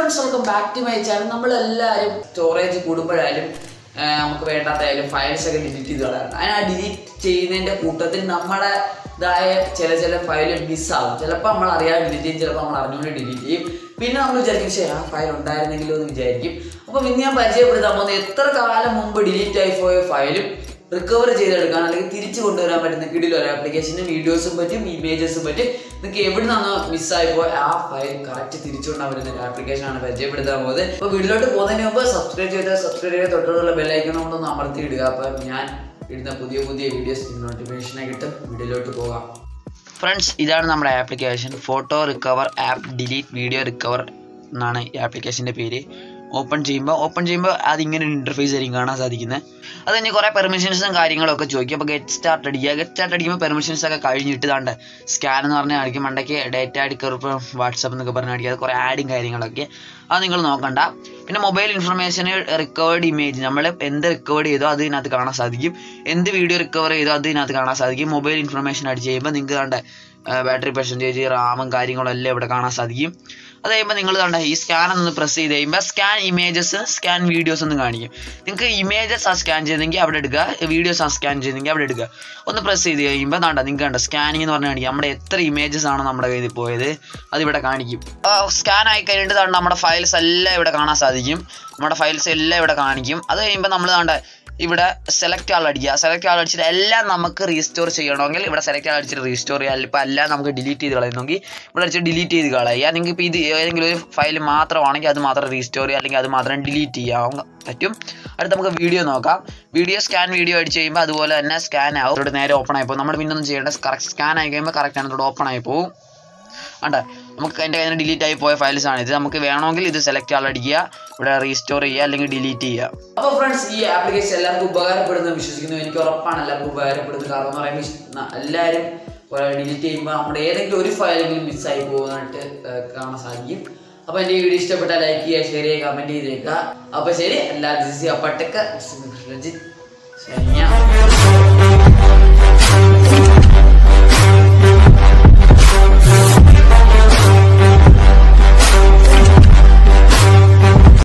friends welcome back to my channel നമ്മളെല്ലാവരും storage കൂടുമ്പോഴായാലും ആ, നമുക്ക് വേണ്ടാത്തായാലും ഫയൽസ് ഒക്കെ ഡിലീറ്റ് ചെയ്ത് കളയാറുണ്ട് അതിന് ആ ഡിലീറ്റ് ചെയ്യുന്നതിൻ്റെ കൂട്ടത്തിൽ നമ്മുടേതായ ചില ചില ഫയൽ മിസ്സാവും ചിലപ്പോൾ നമ്മൾ അറിയാതെ ഡിലീറ്റ് ചെയ്യും ചിലപ്പോൾ നമ്മൾ അറിഞ്ഞുകൊണ്ട് ഡിലീറ്റ് ചെയ്യും പിന്നെ നമ്മൾ വിചാരിക്കും ശരി ആ ഫയൽ ഉണ്ടായിരുന്നെങ്കിലോ എന്ന് വിചാരിക്കും അപ്പോൾ ഇന്ന് ഞാൻ പരിചയപ്പെടുത്താൻ പോകുന്നത് എത്ര കാലം മുമ്പ് ഡിലീറ്റ് ആയി പോയ ഫയലും റിക്കവർ ചെയ്തെടുക്കാൻ അല്ലെങ്കിൽ തിരിച്ചു കൊണ്ടുവരാൻ പറ്റുന്ന കിടിലോ ഒരു ആപ്ലിക്കേഷനും വീഡിയോസും പറ്റും ഇമേജസും പറ്റും നിങ്ങൾക്ക് എവിടെ നിന്നാണോ മിസ്സായി പോയ ആ ഫയൽ കറക്റ്റ് തിരിച്ചുകൊണ്ടാൻ പറ്റുന്ന ഒരു ആപ്ലിക്കേഷനാണ് പരിചയപ്പെടുത്താൻ പോകുന്നത് അപ്പോൾ വീട്ടിലോട്ട് പോകുന്നതിന് മുമ്പ് സബ്സ്ക്രൈബ് ചെയ്ത് സബ്സ്ക്രൈബ് ചെയ്ത് തൊട്ടുള്ള ബെല്ലൈക്കൺ കൊണ്ടൊന്ന് അമർത്തി ഇടുക അപ്പം ഞാൻ ഇടുന്ന പുതിയ പുതിയ വീഡിയോസ് നോട്ടിഫിക്കേഷനായി കിട്ടും വീഡിയോയിലോട്ട് പോകാം ഫ്രണ്ട്സ് ഇതാണ് നമ്മുടെ application photo recover app delete video recover എന്നാണ് ഈ ആപ്ലിക്കേഷൻ്റെ പേര് ഓപ്പൺ ചെയ്യുമ്പോൾ ഓപ്പൺ ചെയ്യുമ്പോൾ അതിങ്ങനെ ഒരു ഇൻ്റർഫേസ് ആയിരിക്കും കാണാൻ സാധിക്കുന്നത് അത് കഴിഞ്ഞ് കുറേ പെർമിഷൻസും കാര്യങ്ങളൊക്കെ ചോദിക്കും അപ്പോൾ ഗെറ്റ് സ്റ്റാർട്ട് അടിക്കുക ഗെറ്റ് സ്റ്റാർട്ട് അടിക്കുമ്പോൾ പെർമിഷൻസ് ഒക്കെ കഴിഞ്ഞിട്ട് താണ്ട് സ്കാൻ എന്ന് പറഞ്ഞാൽ കാണിക്കും മണ്ടയ്ക്ക് ഡേറ്റ അടിക്കർ വാട്സപ്പ് എന്നൊക്കെ പറഞ്ഞ് കാണിക്കുക അത് കുറേ ആഡും കാര്യങ്ങളൊക്കെ അത് നിങ്ങൾ നോക്കണ്ട പിന്നെ മൊബൈൽ ഇൻഫർമേഷന് റിക്കവേർഡ് ഇമേജ് നമ്മൾ എന്ത് റിക്കവേർഡ് ചെയ്തോ അത് ഇതിനകത്ത് കാണാൻ സാധിക്കും എന്ത് വീഡിയോ റിക്കവർ ചെയ്തോ അത് ഇതിനകത്ത് കാണാൻ സാധിക്കും മൊബൈൽ ഇൻഫർമേഷൻ അടിച്ച് കഴിയുമ്പോൾ നിങ്ങൾക്ക് കണ്ട ബാറ്ററി പെർസെൻറ്റേജ് റാമും കാര്യങ്ങളും എല്ലാം ഇവിടെ കാണാൻ സാധിക്കും അത് കഴിയുമ്പോൾ നിങ്ങൾ കണ്ട ഈ സ്കാൻ ഒന്ന് പ്രസ് ചെയ്ത് കഴിയുമ്പോൾ സ്കാൻ ഇമേജസ് സ്കാൻ വീഡിയോസ് ഒന്ന് കാണിക്കും നിങ്ങൾക്ക് ഇമേജസ് ആ സ്കാൻ ചെയ്തെങ്കിൽ അവിടെ എടുക്കുക വീഡിയോസ് ആ സ്കാൻ ചെയ്തെങ്കിൽ അവിടെ എടുക്കുക ഒന്ന് പ്രസ് ചെയ്ത് കഴിയുമ്പോൾ വേണ്ട നിങ്ങൾക്ക് കണ്ട സ്കാനിങ് എന്ന് പറഞ്ഞാൽ കാണിക്കും നമ്മുടെ എത്ര ഇമേജസ് ആണ് നമ്മുടെ കയ്യിൽ പോയത് അത് ഇവിടെ കാണിക്കും സ്കാൻ ആയി കഴിഞ്ഞിട്ട് ദാണ്ട നമ്മുടെ ഫയൽസ് എല്ലാം ഇവിടെ കാണാൻ സാധിക്കും നമ്മുടെ ഫയൽസ് എല്ലാം ഇവിടെ കാണിക്കും അത് കഴിയുമ്പോൾ നമ്മൾ ദാണ്ട ഇവിടെ സെലക്ട് ആൾ അടിക്കുക സെലക്ട് ആൾ അടിച്ചിട്ട് എല്ലാം നമുക്ക് റീസ്റ്റോർ ചെയ്യണമെങ്കിൽ ഇവിടെ സെലക്ട് ആൾ അടിച്ചിട്ട് റീസ്റ്റോർ ചെയ്യുക ഇപ്പം എല്ലാം നമുക്ക് ഡിലീറ്റ് ചെയ്ത് കളയുന്നെങ്കിൽ ഇവിടെ അടിച്ച് ഡിലീറ്റ് ചെയ്ത് കളയുക നിങ്ങൾക്ക് ഇപ്പോൾ ഇത് ഏതെങ്കിലും ഒരു ഫയൽ മാത്രമാണെങ്കിൽ അത് മാത്രം റീസ്റ്റോർ ചെയ്യുക അല്ലെങ്കിൽ അത് മാത്രം ഡിലീറ്റ് ചെയ്യാൻ പറ്റും അടുത്ത് നമുക്ക് വീഡിയോ നോക്കാം വീഡിയോ സ്കാൻ വീഡിയോ അടിച്ച് കഴിയുമ്പോൾ അതുപോലെ തന്നെ സ്കാൻ ആവും ഇവിടെ നേരെ ഓപ്പൺ ആയി പോകും നമ്മൾ പിന്നെ ഒന്നും ചെയ്യേണ്ട കറക്റ്റ് സ്കാൻ ആയി കഴിയുമ്പോൾ കറക്റ്റ് ആണ് ഇവിടെ ഓപ്പൺ ആയി പോകും അണ്ട നമുക്ക് അതിൻ്റെ കയ്യിൽ നിന്ന് ഡിലീറ്റ് ആയി പോയ ഫയൽസ് ആണ് ഇത് നമുക്ക് വേണമെങ്കിൽ ഇത് സെലക്ട് ആൾ അടിക്കുക ഇവിടെ റീസ്റ്റോർ ചെയ്യുക അല്ലെങ്കിൽ ഡിലീറ്റ് ചെയ്യുക അപ്പോൾ ഫ്രണ്ട്സ് ഈ ആപ്ലിക്കേഷൻ എല്ലാവർക്കും ഉപകാരപ്പെടുന്നു വിശ്വസിക്കുന്നു എനിക്ക് ഉറപ്പാണ് എല്ലാവർക്കും ഉപകാരപ്പെടുന്നത് കാരണം എന്ന് പറയുമ്പോൾ ഇഷ്- ന- എല്ലാവരും ഡിലീറ്റ് ചെയ്യുമ്പോൾ നമ്മുടെ ഏതെങ്കിലും ഒരു ഫയലെങ്കിലും മിസ്സായി പോകുന്നതായിട്ട് ഏർ, കാണാൻ സാധിക്കും അപ്പോൾ എൻ്റെ ഈ വീഡിയോ ഇഷ്ടപ്പെട്ടാൽ ലൈക്ക് ചെയ്യുക ഷെയർ ചെയ്യുക കമൻറ്റ് ചെയ്തേക്കുക അപ്പോൾ ശരി എല്ലാ ദിസ് അപ്പട്ടൊക്കെ രഞ്ജിത്ത് ശരിയാ